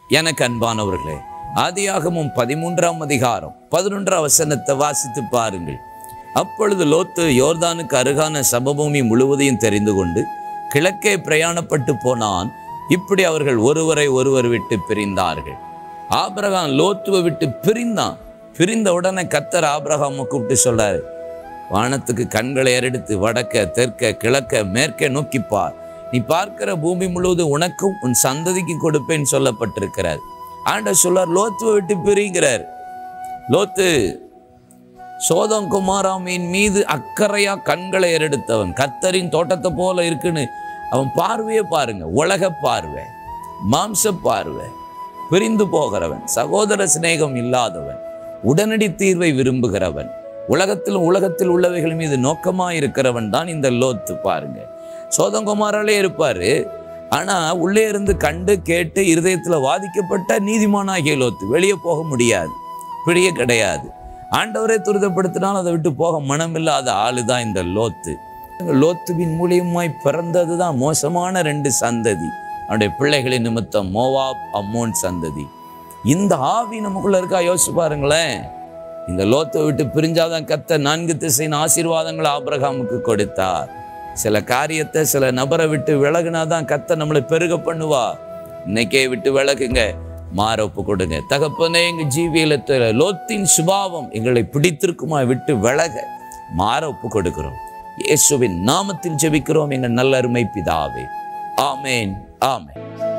எனக்கு அன்பானவர்களே ஆதியாகமும் பதிமூன்றாம் அதிகாரம் பதினொன்றாம் வசனத்தை வாசித்து பாருங்கள் அப்பொழுது லோத்து யோர்தானுக்கு அருகான சமபூமி முழுவதையும் தெரிந்து கொண்டு கிழக்கே பிரயாணப்பட்டு போனான் இப்படி அவர்கள் ஒருவரை ஒருவர் விட்டு பிரிந்தார்கள் ஆபிரகாம் லோத்துவை விட்டு பிரிந்தான் பிரிந்த உடனே கத்தர் ஆபிரகாமை கூப்பிட்டு சொல்றாரு வானத்துக்கு கண்களை ஏறெடுத்து வடக்க தெற்க கிழக்க மேற்கே நோக்கி பார் நீ பார்க்கிற பூமி முழுவதும் உனக்கும் உன் சந்ததிக்கு கொடுப்பேன்னு சொல்லப்பட்டிருக்கிறார் ஆண்டவர் சொல்லார் லோத்துவை விட்டு பிரிங்கிறார் லோத்து சோதம் குமாராமின் மீது அக்கறையா கண்களை ஏறெடுத்தவன் கத்தரின் தோட்டத்தை போல இருக்குன்னு அவன் பார்வையே பாருங்க உலக பார்வை மாம்ச பார்வை பிரிந்து போகிறவன் சகோதர சிநேகம் இல்லாதவன் உடனடி தீர்வை விரும்புகிறவன் உலகத்தில் உலகத்தில் உள்ளவைகள் மீது நோக்கமாக இருக்கிறவன் தான் இந்த லோத்து பாருங்க சோதங்குமாராலே இருப்பாரு ஆனா உள்ளே இருந்து கண்டு கேட்டு இருதயத்துல வாதிக்கப்பட்ட நீதிமானாகிய லோத்து வெளியே போக முடியாது பிடிய கிடையாது ஆண்டவரை துரிதப்படுத்தினால் அதை விட்டு போக மனமில்லாத ஆளு தான் இந்த லோத்து லோத்துவின் மூலியமாய் பிறந்தது தான் மோசமான ரெண்டு சந்ததி அவனுடைய பிள்ளைகளின் நிமித்தம் மோவாப் அம்மோன் சந்ததி இந்த ஆவி நமக்குள்ள இருக்கா யோசிச்சு பாருங்களேன் இந்த லோத்தை விட்டு பிரிஞ்சாதான் கத்த நான்கு திசையின் ஆசீர்வாதங்களை ஆபிரகாமுக்கு கொடுத்தார் சில காரியத்தை சில நபரை விட்டு விலகுனாதான் கத்த நம்மளை பெருக பண்ணுவா இன்னைக்கே விட்டு விலகுங்க மாற ஒப்பு கொடுங்க தகப்பனே எங்க ஜீவியலத்தில் லோத்தின் சுபாவம் எங்களை பிடித்திருக்குமா விட்டு விலக மாற ஒப்பு கொடுக்கிறோம் இயேசுவின் நாமத்தில் ஜெபிக்கிறோம் எங்கள் நல்ல அருமை பிதாவே ஆமேன் ஆமேன்